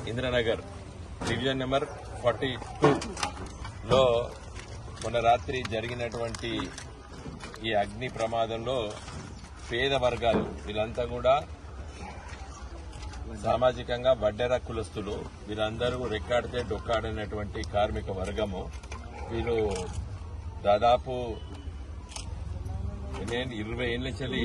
Indranagar division number forty two లో మొన్న రాత్రి జరిగినటువంటి ఈ అగ్ని ప్రమాదంలో పేద వర్గాలు వీళ్ళంతా కూడా సామాజికంగా వడ్డెర కులస్తులు వీళ్ళందరూ రెక్కాడితే డొక్కాడినటువంటి కార్మిక వర్గము వీళ్ళు దాదాపు ఎన్ని- ఇరవై ఏళ్ళ చలి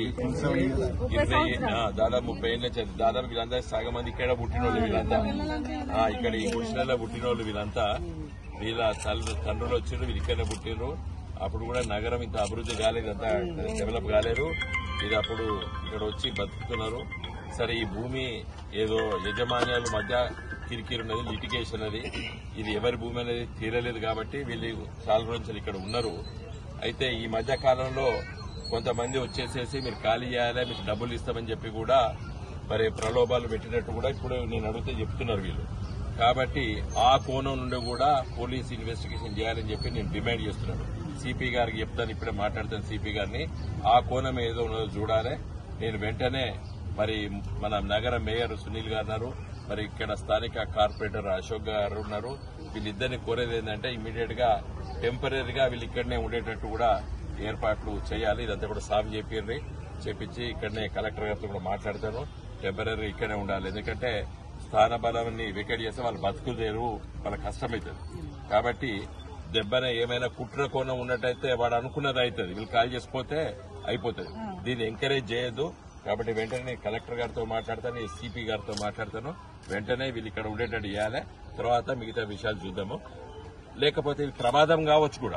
ఇరవై ఆ, దాదాపు ముప్పై ఏళ్ళ చలి దాదాపు వీళ్ళంతా సగం మంది ఇక్కడ పుట్టినోళ్ళు వీళ్ళంతా ఆ, ఇక్కడ ఈ గుడిసెలలో పుట్టినోళ్ళు వీళ్ళంతా వీళ్ళ తల్లి తండ్రులు వచ్చిండ్రు వీళ్ళు ఇక్కడనే పుట్టినరు అప్పుడు కూడా నగరం ఇంత అభివృద్ధి కాలేదు అంత డెవలప్ కాలేరు ఇది అప్పుడు ఇక్కడ వచ్చి బతుకుతున్నారు సరే ఈ భూమి ఏదో యజమాన్యాల మధ్య కిరికిరి ఉన్నది లిటిగేషన్ అది ఇది ఎవరి భూమి అనేది తీరలేదు కాబట్టి వీళ్ళు చాలా రోజులు ఇక్కడ ఉన్నారు అయితే ఈ మధ్య కాలంలో కొంతమంది వచ్చేసేసి మీరు ఖాళీ చేయాలి మీకు డబ్బులు ఇస్తామని చెప్పి కూడా మరి ప్రలోభాలు పెట్టినట్టు కూడా ఇప్పుడు నేను అడిగితే చెప్తున్నారు వీళ్ళు కాబట్టి ఆ కోణం నుండి కూడా పోలీస్ ఇన్వెస్టిగేషన్ చేయాలని చెప్పి నేను డిమాండ్ చేస్తున్నాను సిపి గారికి చెప్తాను ఇప్పుడే మాట్లాడతాను సిపి గారిని ఆ కోణం ఏదో ఉన్నదో చూడాలి నేను వెంటనే మరి మన నగర మేయర్ సునీల్ గారు ఉన్నారు మరి ఇక్కడ స్థానిక కార్పొరేటర్ అశోక్ గారు ఉన్నారు వీళ్ళిద్దరిని కోరేది ఏంటంటే ఇమీడియట్ గా టెంపరీగా వీళ్ళు ఇక్కడనే ఉండేటట్టు కూడా ఏర్పాట్లు చేయాలి ఇదంతా కూడా సాగు చేపిర్రి చేపించి ఇక్కడనే కలెక్టర్ గారితో కూడా మాట్లాడతాను టెంపరీ ఇక్కడనే ఉండాలి ఎందుకంటే స్థాన బలాన్ని వికెట్ చేస్తే వాళ్ళు బతుకులేరు వాళ్ళ కష్టమవుతుంది కాబట్టి దెబ్బన ఏమైనా కుట్ర కోణం ఉన్నట్టయితే వాడు అనుకున్నది అవుతుంది వీళ్ళు కాల్ చేసిపోతే అయిపోతుంది దీన్ని ఎంకరేజ్ చేయొద్దు కాబట్టి వెంటనే నేను కలెక్టర్ గారితో మాట్లాడతాను సిపి గారితో మాట్లాడతాను వెంటనే వీళ్ళు ఇక్కడ ఉండేటట్టు చేయాలి తర్వాత మిగతా విషయాలు చూద్దాము లేకపోతే ఇది ప్రమాదం కావచ్చు కూడా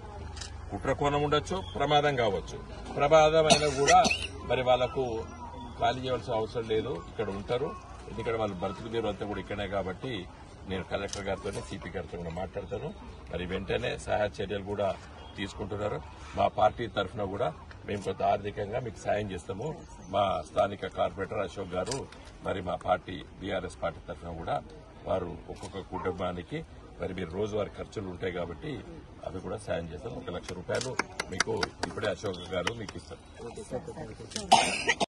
కుట్ర కోణం ఉండొచ్చు ప్రమాదం కావచ్చు ప్రమాదం అయినా కూడా మరి వాళ్ళకు ఖాళీ చేయాల్సిన అవసరం లేదు ఇక్కడ ఉంటారు ఎందుకంటే వాళ్ళు బ్రతుకు తీరు అంతా కూడా ఇక్కడే కాబట్టి నేను కలెక్టర్ గారితో సిపి గారితో కూడా మాట్లాడతాను మరి వెంటనే సహాయ చర్యలు కూడా తీసుకుంటున్నారు మా పార్టీ తరఫున కూడా మేము కొంత ఆర్థికంగా మీకు సాయం చేస్తాము మా స్థానిక కార్పొరేటర్ అశోక్ గారు మరి మా పార్టీ బీఆర్ఎస్ పార్టీ తరఫున కూడా వారు ఒక్కొక్క కుటుంబానికి మరి మీరు రోజువారీ ఖర్చులు ఉంటాయి కాబట్టి అవి కూడా సాయం చేస్తాం ఒక లక్ష రూపాయలు మీకు ఇప్పుడే అశోక్ గారు మీకు ఇస్తారు